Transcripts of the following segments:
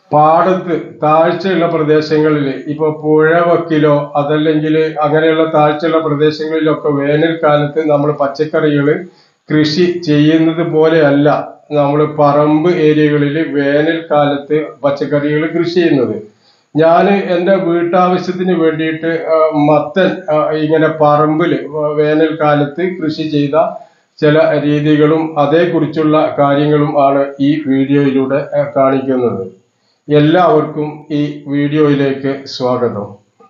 പാടത്ത് താഴ്ചയുള്ള പ്രദേശങ്ങളിൽ ഇപ്പൊ പുഴ വക്കിലോ അതല്ലെങ്കിൽ അങ്ങനെയുള്ള താഴ്ചയുള്ള പ്രദേശങ്ങളിലൊക്കെ വേനൽക്കാലത്ത് നമ്മൾ പച്ചക്കറികൾ കൃഷി ചെയ്യുന്നത് പോലെയല്ല നമ്മൾ പറമ്പ് ഏരിയകളിൽ വേനൽക്കാലത്ത് പച്ചക്കറികൾ കൃഷി ചെയ്യുന്നത് ഞാൻ എൻ്റെ വീട്ടാവശ്യത്തിന് വേണ്ടിയിട്ട് ആ, മത്തൻ ആ, ഇങ്ങനെ പറമ്പിൽ വേനൽക്കാലത്ത് കൃഷി ചെയ്ത ചില രീതികളും അതേക്കുറിച്ചുള്ള കാര്യങ്ങളും ആണ് ഈ വീഡിയോയിലൂടെ ആ, കാണിക്കുന്നത് എല്ലാവർക്കും ഈ വീഡിയോയിലേക്ക് സ്വാഗതം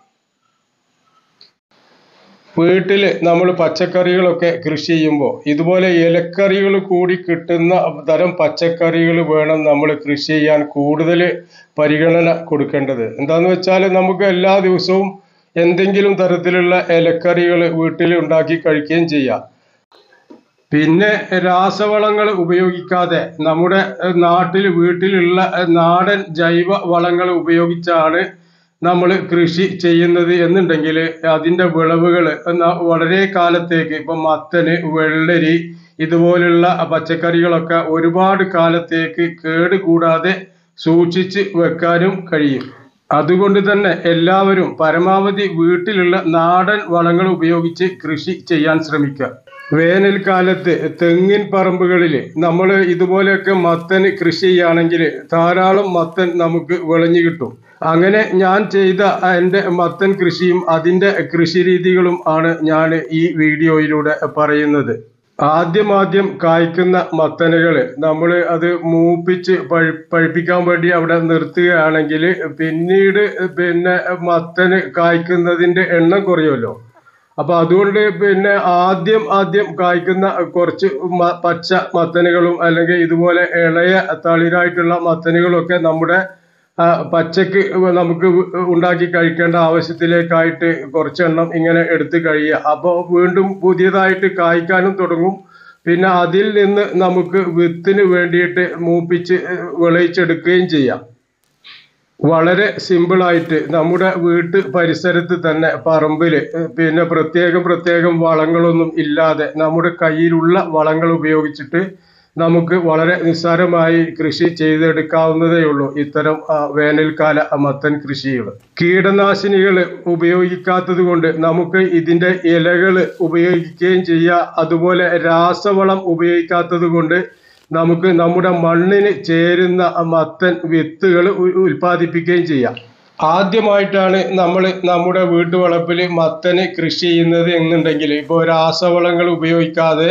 വീട്ടിൽ നമ്മൾ പച്ചക്കറികളൊക്കെ കൃഷി ചെയ്യുമ്പോൾ ഇതുപോലെ ഇലക്കറികൾ കൂടി കിട്ടുന്ന തരം പച്ചക്കറികൾ വേണം നമ്മൾ കൃഷി ചെയ്യാൻ കൂടുതൽ പരിഗണന കൊടുക്കേണ്ടത് എന്താന്ന് വെച്ചാൽ നമുക്ക് എല്ലാ ദിവസവും എന്തെങ്കിലും തരത്തിലുള്ള ഇലക്കറികൾ വീട്ടിൽ ഉണ്ടാക്കി കഴിക്കുകയും ചെയ്യാം പിന്നെ രാസവളങ്ങൾ ഉപയോഗിക്കാതെ നമ്മുടെ ഏഹ്, നാട്ടിൽ വീട്ടിലുള്ള ഏഹ്, നാടൻ ജൈവ വളങ്ങൾ ഉപയോഗിച്ചാണ് നമ്മൾ കൃഷി ചെയ്യുന്നത് എന്നുണ്ടെങ്കിൽ അതിൻ്റെ വിളവുകൾ വളരെ കാലത്തേക്ക് ഇപ്പം മത്തന് വെള്ളരി ഇതുപോലുള്ള പച്ചക്കറികളൊക്കെ ഒരുപാട് കാലത്തേക്ക് കേട് കൂടാതെ സൂക്ഷിച്ച് വെക്കാനും കഴിയും അതുകൊണ്ട് തന്നെ എല്ലാവരും പരമാവധി വീട്ടിലുള്ള നാടൻ വളങ്ങൾ ഉപയോഗിച്ച് കൃഷി ചെയ്യാൻ ശ്രമിക്കുക വേനൽക്കാലത്ത് തെങ്ങിൻ പറമ്പുകളിൽ നമ്മൾ ഇതുപോലെയൊക്കെ മത്തൻ കൃഷി ചെയ്യുകയാണെങ്കിൽ ധാരാളം മത്തൻ നമുക്ക് വിളഞ്ഞു കിട്ടും അങ്ങനെ ഞാൻ ചെയ്ത എൻ്റെ മത്തൻ കൃഷിയും അതിൻ്റെ കൃഷി രീതികളും ആണ് ഞാൻ ഈ വീഡിയോയിലൂടെ പറയുന്നത് ആദ്യമാദ്യം കായ്ക്കുന്ന മത്തനുകൾ നമ്മൾ അത് മൂപ്പിച്ച് പഴി പഴിപ്പിക്കാൻ വേണ്ടി അവിടെ നിർത്തുകയാണെങ്കിൽ പിന്നീട് പിന്നെ മത്തന് കായ്ക്കുന്നതിൻ്റെ എണ്ണം കുറയുമല്ലോ അപ്പൊ അതുകൊണ്ട് പിന്നെ ആദ്യം ആദ്യം കായ്ക്കുന്ന കുറച്ച് മ- പച്ച മത്തനുകളും അല്ലെങ്കിൽ ഇതുപോലെ ഇളയ തളിരായിട്ടുള്ള മത്തനുകളൊക്കെ നമ്മുടെ ആ, പച്ചക്ക് നമുക്ക് ഉണ്ടാക്കി കഴിക്കേണ്ട ആവശ്യത്തിലേക്കായിട്ട് കുറച്ചെണ്ണം ഇങ്ങനെ എടുത്ത് കഴിയുക അപ്പോൾ വീണ്ടും പുതിയതായിട്ട് കായ്ക്കാനും തുടങ്ങും പിന്നെ അതിൽ നിന്ന് നമുക്ക് വിത്തിന് വേണ്ടിയിട്ട് മൂപ്പിച്ച് വിളയിച്ചെടുക്കുകയും ചെയ്യാം വളരെ സിമ്പിളായിട്ട് നമ്മുടെ വീട്ട് പരിസരത്ത് തന്നെ പറമ്പിൽ പിന്നെ പ്രത്യേകം പ്രത്യേകം വളങ്ങളൊന്നും ഇല്ലാതെ നമ്മുടെ കയ്യിലുള്ള വളങ്ങൾ ഉപയോഗിച്ചിട്ട് നമുക്ക് വളരെ നിസ്സാരമായി കൃഷി ചെയ്തെടുക്കാവുന്നതേ ഉള്ളൂ ഇത്തരം ആ, വേനൽക്കാല മത്തൻ കൃഷികൾ കീടനാശിനികൾ ഉപയോഗിക്കാത്തത് കൊണ്ട് നമുക്ക് ഇതിൻ്റെ ഇലകൾ ഉപയോഗിക്കുകയും ചെയ്യാം അതുപോലെ രാസവളം ഉപയോഗിക്കാത്തത് കൊണ്ട് നമുക്ക് നമ്മുടെ മണ്ണിന് ചേരുന്ന മത്തൻ വിത്തുകൾ ഉൽപ്പാദിപ്പിക്കുകയും ചെയ്യാം ആദ്യമായിട്ടാണ് നമ്മൾ നമ്മുടെ വീട്ടുവളപ്പിൽ മത്തന് കൃഷി ചെയ്യുന്നത് എന്നുണ്ടെങ്കിൽ ഇപ്പോൾ രാസവളങ്ങൾ ഉപയോഗിക്കാതെ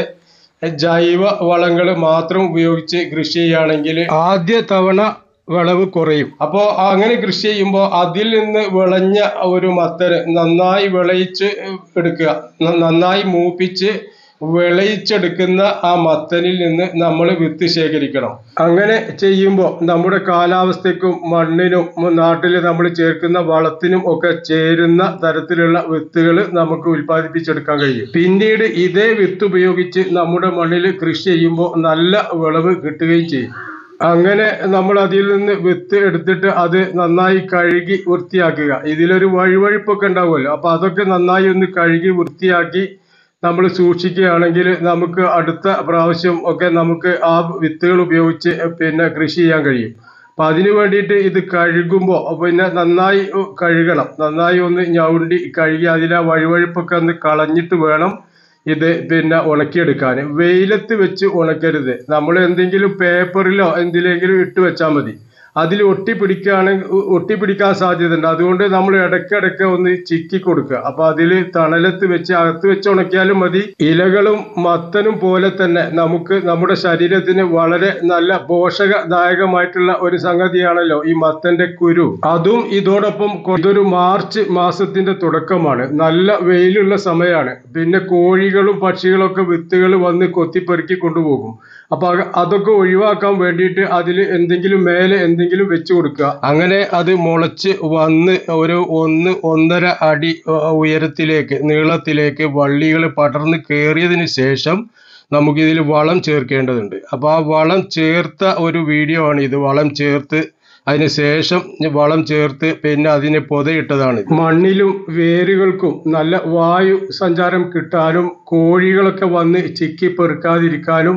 ജൈവ വളങ്ങൾ മാത്രം ഉപയോഗിച്ച് കൃഷി ചെയ്യുകയാണെങ്കിൽ ആദ്യ തവണ വിളവ് കുറയും അപ്പോൾ അങ്ങനെ കൃഷി ചെയ്യുമ്പോൾ അതിൽ നിന്ന് വിളഞ്ഞ ഒരു മത്തന് നന്നായി വിളയിച്ച് എടുക്കുക ന- നന്നായി മൂപ്പിച്ച് വിളയിച്ചെടുക്കുന്ന ആ മത്തനിൽ നിന്ന് നമ്മൾ വിത്ത് ശേഖരിക്കണം അങ്ങനെ ചെയ്യുമ്പോൾ നമ്മുടെ കാലാവസ്ഥയ്ക്കും മണ്ണിനും നാട്ടിൽ നമ്മൾ ചേർക്കുന്ന വളത്തിനും ഒക്കെ ചേരുന്ന തരത്തിലുള്ള വിത്തുകൾ നമുക്ക് ഉൽപ്പാദിപ്പിച്ചെടുക്കാൻ കഴിയും പിന്നീട് ഇതേ വിത്ത് ഉപയോഗിച്ച് നമ്മുടെ മണ്ണിൽ കൃഷി ചെയ്യുമ്പോൾ നല്ല വിളവ് കിട്ടുകയും ചെയ്യും അങ്ങനെ നമ്മൾ അതിൽ നിന്ന് വിത്ത് എടുത്തിട്ട് അത് നന്നായി കഴുകി വൃത്തിയാക്കുക ഇതിലൊരു വഴുവഴുപ്പൊക്കെ ഉണ്ടാവുമല്ലോ അപ്പൊ അതൊക്കെ നന്നായി ഒന്ന് കഴുകി വൃത്തിയാക്കി നമ്മൾ സൂക്ഷിക്കുകയാണെങ്കിൽ നമുക്ക് അടുത്ത പ്രാവശ്യം ഒക്കെ നമുക്ക് ആ വിത്തുകൾ ഉപയോഗിച്ച് പിന്നെ കൃഷി ചെയ്യാൻ കഴിയും അപ്പൊ അതിനു വേണ്ടിയിട്ട് ഇത് കഴുകുമ്പോൾ പിന്നെ നന്നായി കഴുകണം നന്നായി ഒന്ന് ഞൗണ്ടി കഴുകി അതിലെ വഴുവഴുപ്പൊക്കെ ഒന്ന് കളഞ്ഞിട്ട് വേണം ഇത് പിന്നെ ഉണക്കിയെടുക്കാൻ വെയിലത്ത് വെച്ച് ഉണക്കരുത് നമ്മൾ എന്തെങ്കിലും പേപ്പറിലോ എന്തിലെങ്കിലും ഇട്ട് വെച്ചാൽ മതി അതിൽ ഒട്ടിപ്പിടിക്കുകയാണെങ്കിൽ ഒട്ടിപ്പിടിക്കാൻ സാധ്യതയുണ്ട് അതുകൊണ്ട് നമ്മൾ ഇടയ്ക്കിടയ്ക്ക് ഒന്ന് ചിക്കി കൊടുക്കുക അപ്പൊ അതിൽ തണലത്ത് വെച്ച് അകത്ത് വെച്ച് ഉണക്കിയാലും മതി ഇലകളും മത്തനും പോലെ തന്നെ നമുക്ക് നമ്മുടെ ശരീരത്തിന് വളരെ നല്ല പോഷകദായകമായിട്ടുള്ള ഒരു സംഗതിയാണല്ലോ ഈ മത്തന്റെ കുരു അതും ഇതോടൊപ്പം കൊ- ഇതൊരു മാർച്ച് മാസത്തിന്റെ തുടക്കമാണ് നല്ല വെയിലുള്ള സമയമാണ് പിന്നെ കോഴികളും പക്ഷികളൊക്കെ വിത്തുകൾ വന്ന് കൊത്തിപ്പെറുക്കി കൊണ്ടുപോകും അപ്പൊ അക- അതൊക്കെ ഒഴിവാക്കാൻ വേണ്ടിയിട്ട് അതിൽ എന്തെങ്കിലും മേലെ എന്തെങ്കിലും വെച്ച് കൊടുക്കുക അങ്ങനെ അത് മുളച്ച് വന്ന് ഒരു ഒന്ന് ഒന്നര അടി അഹ് ഉയരത്തിലേക്ക് നീളത്തിലേക്ക് വള്ളികൾ പടർന്ന് കയറിയതിന് ശേഷം നമുക്കിതിൽ വളം ചേർക്കേണ്ടതുണ്ട് അപ്പോൾ ആ വളം ചേർത്ത ഒരു വീഡിയോ ആണ് ഇത് വളം ചേർത്ത് അതിന് ശേഷം വളം ചേർത്ത് പിന്നെ അതിനെ പൊതയിട്ടതാണ് മണ്ണിലും വേരുകൾക്കും നല്ല വായു സഞ്ചാരം കിട്ടാനും കോഴികളൊക്കെ വന്ന് ചിക്കി പെറുക്കാതിരിക്കാനും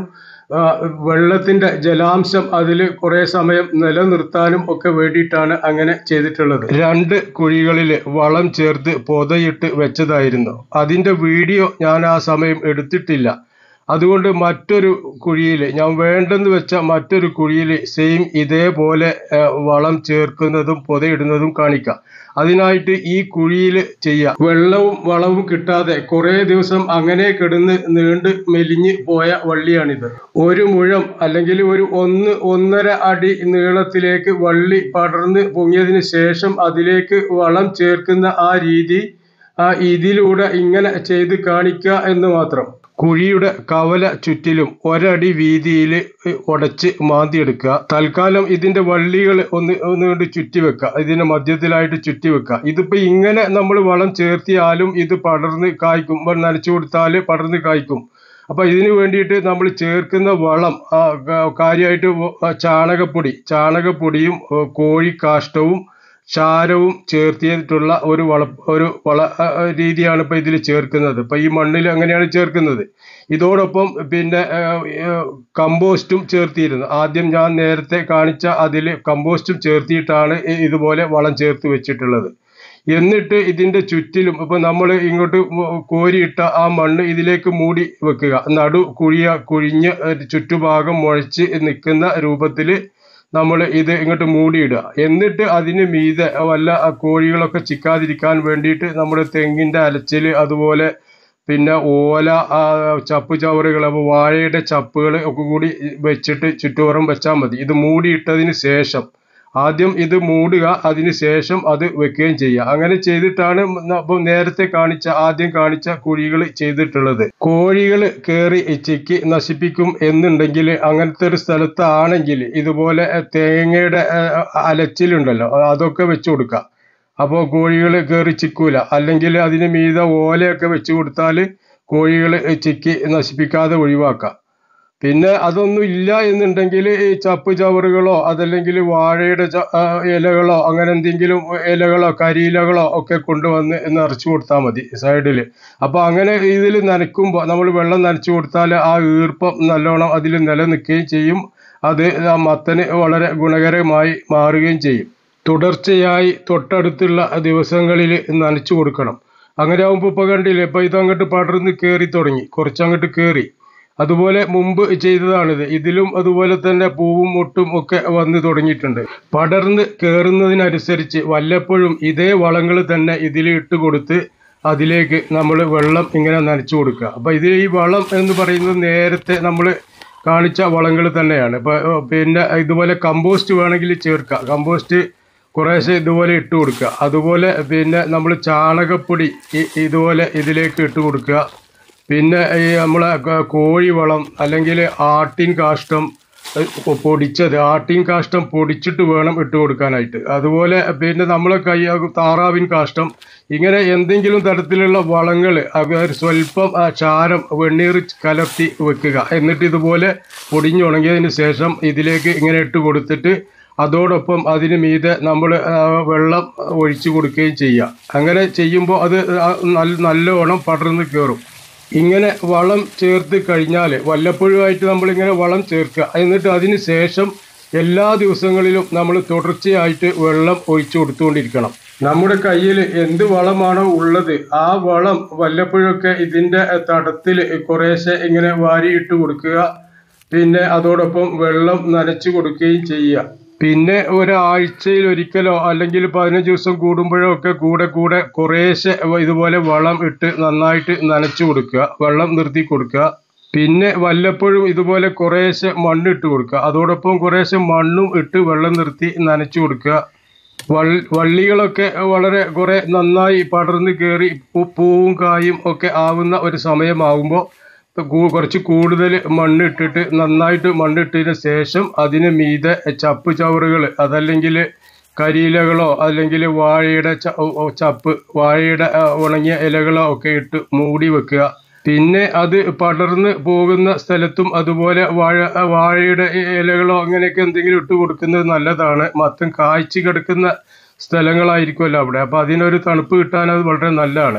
ആ, വെള്ളത്തിന്റെ ജലാംശം അതിൽ കുറേ സമയം നിലനിർത്താനും ഒക്കെ വേണ്ടിയിട്ടാണ് അങ്ങനെ ചെയ്തിട്ടുള്ളത് രണ്ട് കുഴികളിൽ വളം ചേർത്ത് പൊതയിട്ട് വെച്ചതായിരുന്നു അതിന്റെ വീഡിയോ ഞാൻ ആ സമയം എടുത്തിട്ടില്ല അതുകൊണ്ട് മറ്റൊരു കുഴിയിൽ ഞാൻ വേണ്ടെന്ന് വെച്ച മറ്റൊരു കുഴിയിൽ സെയിം ഇതേപോലെ ആ, വളം ചേർക്കുന്നതും പൊതയിടുന്നതും കാണിക്കാം അതിനായിട്ട് ഈ കുഴിയിൽ ചെയ്യാം വെള്ളവും വളവും കിട്ടാതെ കുറേ ദിവസം അങ്ങനെ കിടന്ന് നീണ്ട് മെലിഞ്ഞ് പോയ വള്ളിയാണിത് ഒരു മുഴം അല്ലെങ്കിൽ ഒരു ഒന്ന് ഒന്നര അടി നീളത്തിലേക്ക് വള്ളി പടർന്ന് പൊങ്ങിയതിന് ശേഷം അതിലേക്ക് വളം ചേർക്കുന്ന ആ രീതി ആ ഇതിലൂടെ ഇങ്ങനെ ചെയ്ത് കാണിക്കുക എന്ന് മാത്രം കുഴിയുടെ കവല ചുറ്റിലും ഒരടി വീതിയിൽ ഉടച്ച് മാന്തിയെടുക്കുക തൽക്കാലം ഇതിന്റെ വള്ളികൾ ഒന്ന് ഒന്ന് കൊണ്ട് ചുറ്റി വെക്കുക ഇതിന്റെ മധ്യത്തിലായിട്ട് ചുറ്റി വെക്കുക ഇതിപ്പോ ഇങ്ങനെ നമ്മൾ വളം ചേർത്തിയാലും ഇത് പടർന്ന് കായ്ക്കും വ- നനച്ചു കൊടുത്താൽ പടർന്ന് കായ്ക്കും അപ്പൊ ഇതിനു വേണ്ടിയിട്ട് നമ്മൾ ചേർക്കുന്ന വളം ആ, ക- കാര്യമായിട്ട് വ- ആ, ചാണകപ്പൊടി ചാണകപ്പൊടിയും ഏ, കോഴിക്കാഷ്ടവും ചാരവും ചേർത്തിയിട്ടുള്ള ഒരു വള ഒരു വള ആ, ആ, രീതിയാണ് ഇപ്പൊ ഇതിൽ ചേർക്കുന്നത് ഇപ്പൊ ഈ മണ്ണിൽ അങ്ങനെയാണ് ചേർക്കുന്നത് ഇതോടൊപ്പം പിന്നെ ആ, ആ, കമ്പോസ്റ്റും ചേർത്തിയിരുന്നു ആദ്യം ഞാൻ നേരത്തെ കാണിച്ച അതിൽ കമ്പോസ്റ്റും ചേർത്തിയിട്ടാണ് ഇ- ഇതുപോലെ വളം ചേർത്ത് വെച്ചിട്ടുള്ളത് എന്നിട്ട് ഇതിന്റെ ചുറ്റിലും ഇപ്പൊ നമ്മൾ ഇങ്ങോട്ട് മു- കോരിയിട്ട ആ മണ്ണ് ഇതിലേക്ക് മൂടി വെക്കുക നടു കുഴിയ കുഴിഞ്ഞ് ഒരു ചുറ്റുഭാഗം മുഴച്ച് നിൽക്കുന്ന രൂപത്തിൽ നമ്മൾ ഇത് ഇങ്ങോട്ട് മൂടിയിടുക എന്നിട്ട് അതിന് മീതെ വല്ല ആ കോഴികളൊക്കെ ചിക്കാതിരിക്കാൻ വേണ്ടിയിട്ട് നമ്മുടെ തെങ്ങിന്റെ അലച്ചില് അതുപോലെ പിന്നെ ഓല ആ, ചപ്പ് ചവറുകൾ അപ്പോൾ വാഴയുടെ ചപ്പുകൾ ഒക്കെ കൂടി വെച്ചിട്ട് ചുറ്റുപുറം വെച്ചാൽ മതി ഇത് മൂടിയിട്ടതിന് ശേഷം ആദ്യം ഇത് മൂടുക അതിന് ശേഷം അത് വെക്കുകയും ചെയ്യുക അങ്ങനെ ചെയ്തിട്ടാണ് ന- ഇപ്പം നേരത്തെ കാണിച്ച ആദ്യം കാണിച്ച കുഴികൾ ചെയ്തിട്ടുള്ളത് കോഴികൾ കയറി ചിക്കി നശിപ്പിക്കും എന്നുണ്ടെങ്കിൽ അങ്ങനത്തെ ഒരു സ്ഥലത്താണെങ്കിൽ ഇതുപോലെ തേങ്ങയുടെ ഏഹ്, അലച്ചിലുണ്ടല്ലോ അതൊക്കെ വെച്ച് കൊടുക്കുക അപ്പോൾ കോഴികൾ കയറി ചിക്കൂല അല്ലെങ്കിൽ അതിന് മീതെ ഓലയൊക്കെ വെച്ച് കൊടുത്താൽ കോഴികൾ ചിക്കി നശിപ്പിക്കാതെ ഒഴിവാക്കാം പിന്നെ അതൊന്നും ഇല്ല എന്നുണ്ടെങ്കിൽ ഈ ചപ്പ് ചവറുകളോ അതല്ലെങ്കിൽ വാഴയുടെ ച- ആ, ഇലകളോ അങ്ങനെ എന്തെങ്കിലും ഇലകളോ കരിയിലകളോ ഒക്കെ കൊണ്ടുവന്ന് നിറച്ചു കൊടുത്താൽ മതി സൈഡിൽ അപ്പോൾ അങ്ങനെ ഇതിൽ നനയ്ക്കുമ്പോൾ നമ്മൾ വെള്ളം നനച്ചു കൊടുത്താൽ ആ ഈർപ്പം നല്ലോണം അതിൽ നിലനിൽക്കുകയും ചെയ്യും അത് ആ മത്തന് വളരെ ഗുണകരമായി മാറുകയും ചെയ്യും തുടർച്ചയായി തൊട്ടടുത്തുള്ള ദിവസങ്ങളിൽ നനച്ചു കൊടുക്കണം അങ്ങനെ ആകുമ്പോൾ ഇപ്പോൾ കണ്ടില്ലേ ഇപ്പോൾ ഇതങ്ങോട്ട് പടർന്ന് കയറി തുടങ്ങി കുറച്ചങ്ങോട്ട് കയറി അതുപോലെ മുമ്പ് ചെയ്തതാണിത് ഇതിലും അതുപോലെ തന്നെ പൂവും മുട്ടും ഒക്കെ വന്ന് തുടങ്ങിയിട്ടുണ്ട് പടർന്ന് കയറുന്നതിനനുസരിച്ച് വല്ലപ്പോഴും ഇതേ വളങ്ങൾ തന്നെ ഇതിൽ ഇട്ട് കൊടുത്ത് അതിലേക്ക് നമ്മൾ വെള്ളം ഇങ്ങനെ നനച്ചു കൊടുക്കുക അപ്പോൾ ഇതിൽ ഈ വളം എന്ന് പറയുന്നത് നേരത്തെ നമ്മൾ കാണിച്ച വളങ്ങൾ തന്നെയാണ് ഇപ്പോൾ പിന്നെ ഇതുപോലെ കമ്പോസ്റ്റ് വേണമെങ്കിൽ ചേർക്കുക കമ്പോസ്റ്റ് കുറേശ്ശെ ഇതുപോലെ ഇട്ട് കൊടുക്കുക അതുപോലെ പിന്നെ നമ്മൾ ചാണകപ്പൊടി ഇ- ഇതുപോലെ ഇതിലേക്ക് ഇട്ട് കൊടുക്കുക പിന്നെ ഈ നമ്മളെ ക- കോഴിവളം അല്ലെങ്കിൽ ആട്ടിൻ കാഷ്ടം ഏഹ് പൊ- പൊടിച്ചത് ആട്ടിൻ കാഷ്ടം പൊടിച്ചിട്ട് വേണം ഇട്ട് കൊടുക്കാനായിട്ട് അതുപോലെ പിന്നെ നമ്മളെ കൈ താറാവിൻ കാഷ്ടം ഇങ്ങനെ എന്തെങ്കിലും തരത്തിലുള്ള വളങ്ങൾ ഒരു സ്വല്പം ആ ചാരം വെണ്ണീർ കലർത്തി വെക്കുക എന്നിട്ട് ഇതുപോലെ പൊടിഞ്ഞുണങ്ങിയതിന് ശേഷം ഇതിലേക്ക് ഇങ്ങനെ ഇട്ട് കൊടുത്തിട്ട് അതോടൊപ്പം അതിന് മീതെ നമ്മൾ വെള്ളം ഒഴിച്ചു കൊടുക്കുകയും ചെയ്യുക അങ്ങനെ ചെയ്യുമ്പോൾ അത് ആ നല്ല നല്ലോണം പടർന്ന് കയറും ഇങ്ങനെ വളം ചേർത്ത് കഴിഞ്ഞാൽ വല്ലപ്പോഴുമായിട്ട് നമ്മളിങ്ങനെ വളം ചേർക്കുക എന്നിട്ട് അതിന് ശേഷം എല്ലാ ദിവസങ്ങളിലും നമ്മൾ തുടർച്ചയായിട്ട് വെള്ളം ഒഴിച്ചു കൊടുത്തുകൊണ്ടിരിക്കണം നമ്മുടെ കയ്യിൽ എന്ത് വളമാണോ ഉള്ളത് ആ വളം വല്ലപ്പോഴൊക്കെ ഇതിൻ്റെ തടത്തിൽ കുറേശ്ശെ ഇങ്ങനെ വാരിയിട്ട് കൊടുക്കുക പിന്നെ അതോടൊപ്പം വെള്ളം നനച്ചു കൊടുക്കുകയും ചെയ്യുക പിന്നെ ഒരാഴ്ചയിൽ ഒരിക്കലോ അല്ലെങ്കിൽ പതിനഞ്ച് ദിവസം കൂടുമ്പോഴോ ഒക്കെ കൂടെ കൂടെ കുറേശ്ശെ ഇതുപോലെ വളം ഇട്ട് നന്നായിട്ട് നനച്ചു കൊടുക്കുക വെള്ളം നിർത്തി കൊടുക്കുക പിന്നെ വല്ലപ്പോഴും ഇതുപോലെ കുറേശ്ശെ മണ്ണിട്ട് കൊടുക്കുക അതോടൊപ്പം കുറേശ്ശെ മണ്ണും ഇട്ട് വെള്ളം നിർത്തി നനച്ചു കൊടുക്കുക വൾ- വള്ളികളൊക്കെ വളരെ കുറെ നന്നായി പടർന്ന് കയറി പൂ- പൂവും കായും ഒക്കെ ആവുന്ന ഒരു സമയമാകുമ്പോൾ കൂ- കുറച്ച് കൂടുതൽ മണ്ണിട്ടിട്ട് നന്നായിട്ട് മണ്ണിട്ടതിന് ശേഷം അതിന് മീതെ ചപ്പ് ചവറുകൾ അതല്ലെങ്കിൽ കരിയിലകളോ അല്ലെങ്കിൽ വാഴയുടെ ച- ഓ- ഓ ചപ്പ് വാഴയുടെ ആ, ഉണങ്ങിയ ഇലകളോ ഒക്കെ ഇട്ട് മൂടി വെക്കുക പിന്നെ അത് പടർന്ന് പോകുന്ന സ്ഥലത്തും അതുപോലെ വാഴ വാഴയുടെ ഇ- ഇലകളോ അങ്ങനെയൊക്കെ എന്തെങ്കിലും ഇട്ട് കൊടുക്കുന്നത് നല്ലതാണ് മൊത്തം കായ്ച്ചു കിടക്കുന്ന സ്ഥലങ്ങളായിരിക്കുമല്ലോ അവിടെ അപ്പോൾ അതിനൊരു തണുപ്പ് കിട്ടാൻ അത് വളരെ നല്ലതാണ്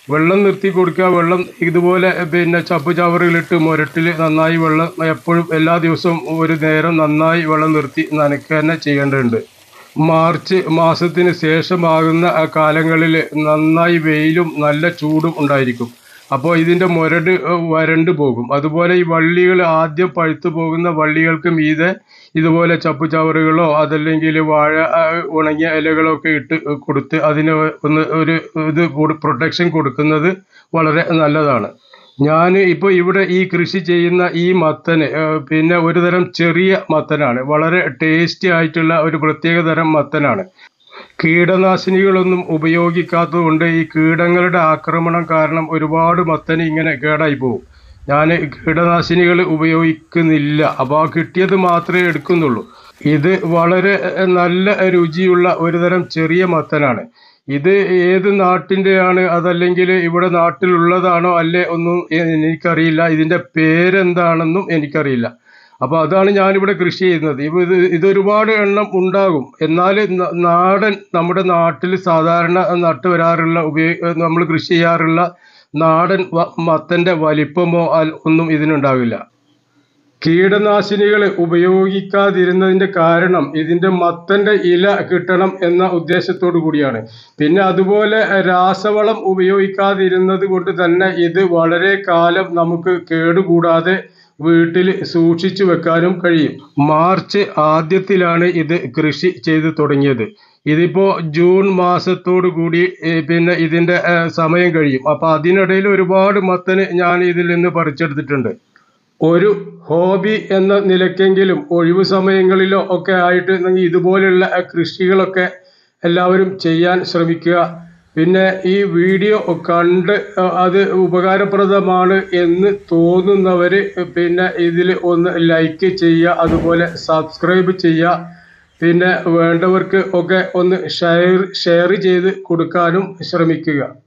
വെള്ളം നിർത്തി കൊടുക്കുക വെള്ളം ഇതുപോലെ പിന്നെ ചപ്പ് ചവറുകളിട്ട് മുരട്ടിൽ നന്നായി വെള്ളം എപ്പോഴും എല്ലാ ദിവസവും ഒരു നേരം നന്നായി വെള്ളം നിർത്തി നനയ്ക്കുക തന്നെ ചെയ്യേണ്ടതുണ്ട് മാർച്ച് മാസത്തിന് ശേഷമാകുന്ന ആ കാലങ്ങളിൽ നന്നായി വെയിലും നല്ല ചൂടും ഉണ്ടായിരിക്കും അപ്പോൾ ഇതിൻ്റെ മുരട് ഏഹ്, വരണ്ട് പോകും അതുപോലെ ഈ വള്ളികൾ ആദ്യം പഴുത്തു പോകുന്ന വള്ളികൾക്ക് മീതെ ഇതുപോലെ ചപ്പുചവറുകളോ അതല്ലെങ്കിൽ വാഴ ആ, ഉണങ്ങിയ ഇലകളോ ഒക്കെ ഇട്ട് കൊടുത്ത് അതിന് ഒന്ന് ഒരു ഇത് പ്രൊട്ടക്ഷൻ കൊടുക്കുന്നത് വളരെ നല്ലതാണ് ഞാൻ ഇപ്പോൾ ഇവിടെ ഈ കൃഷി ചെയ്യുന്ന ഈ മത്തന് ഏഹ്, പിന്നെ ഒരു തരം ചെറിയ മത്തനാണ് വളരെ ടേസ്റ്റി ആയിട്ടുള്ള ഒരു പ്രത്യേക തരം മത്തനാണ് കീടനാശിനികളൊന്നും ഉപയോഗിക്കാത്തതുകൊണ്ട് ഈ കീടങ്ങളുടെ ആക്രമണം കാരണം ഒരുപാട് മത്തന് ഇങ്ങനെ കേടായി പോകും ഞാൻ കീടനാശിനികൾ ഉപയോഗിക്കുന്നില്ല അപ്പോൾ ആ കിട്ടിയത് മാത്രമേ എടുക്കുന്നുള്ളൂ ഇത് വളരെ ഏഹ്, നല്ല രുചിയുള്ള ഒരു തരം ചെറിയ മത്തനാണ് ഇത് ഏത് നാട്ടിൻ്റെയാണ് അതല്ലെങ്കിൽ ഇവിടെ നാട്ടിലുള്ളതാണോ അല്ലേ ഒന്നും എ- എനിക്കറിയില്ല ഇതിൻ്റെ പേരെന്താണെന്നും എനിക്കറിയില്ല അപ്പോൾ അതാണ് ഞാനിവിടെ കൃഷി ചെയ്യുന്നത് ഇപ്പൊ ഇത് ഇതൊരുപാട് എണ്ണം ഉണ്ടാകും എന്നാൽ ന- നാടൻ നമ്മുടെ നാട്ടിൽ സാധാരണ നട്ടു വരാറുള്ള ഉപയോഗ നമ്മൾ കൃഷി ചെയ്യാറുള്ള നാടൻ വ- മത്തൻ്റെ വലിപ്പമോ അൽ- ഒന്നും ഇതിനുണ്ടാവില്ല കീടനാശിനികൾ ഉപയോഗിക്കാതിരുന്നതിന്റെ കാരണം ഇതിന്റെ മത്തന്റെ ഇല കിട്ടണം എന്ന ഉദ്ദേശത്തോടു കൂടിയാണ് പിന്നെ അതുപോലെ രാസവളം ഉപയോഗിക്കാതിരുന്നത് കൊണ്ട് തന്നെ ഇത് വളരെ കാലം നമുക്ക് കേടുകൂടാതെ വീട്ടിൽ സൂക്ഷിച്ചു വെക്കാനും കഴിയും മാർച്ച് ആദ്യത്തിലാണ് ഇത് കൃഷി ചെയ്തു തുടങ്ങിയത് ഇതിപ്പോ ജൂൺ മാസത്തോടു കൂടി ഏ, പിന്നെ ഇതിന്റെ ഏ, സമയം കഴിയും അപ്പൊ അതിനിടയിൽ ഒരുപാട് മത്തന് ഞാൻ ഇതിൽ നിന്ന് പറിച്ചെടുത്തിട്ടുണ്ട് ഒരു ഹോബി എന്ന നിലയ്ക്കെങ്കിലും ഒഴിവു സമയങ്ങളിലോ ഒക്കെ ആയിട്ട് നിങ്ങൾ ഇതുപോലെയുള്ള അഹ്, കൃഷികളൊക്കെ എല്ലാവരും ചെയ്യാൻ ശ്രമിക്കുക പിന്നെ ഈ വീഡിയോ കണ്ട് അഹ്, അത് ഉപകാരപ്രദമാണ് എന്ന് തോന്നുന്നവർ പിന്നെ ഇതിൽ ഒന്ന് ലൈക്ക് ചെയ്യുക അതുപോലെ സബ്സ്ക്രൈബ് ചെയ്യുക പിന്നെ വേണ്ടവർക്ക് ഒക്കെ ഒന്ന് ഷെയർ ഷെയർ ചെയ്ത് കൊടുക്കാനും ശ്രമിക്കുക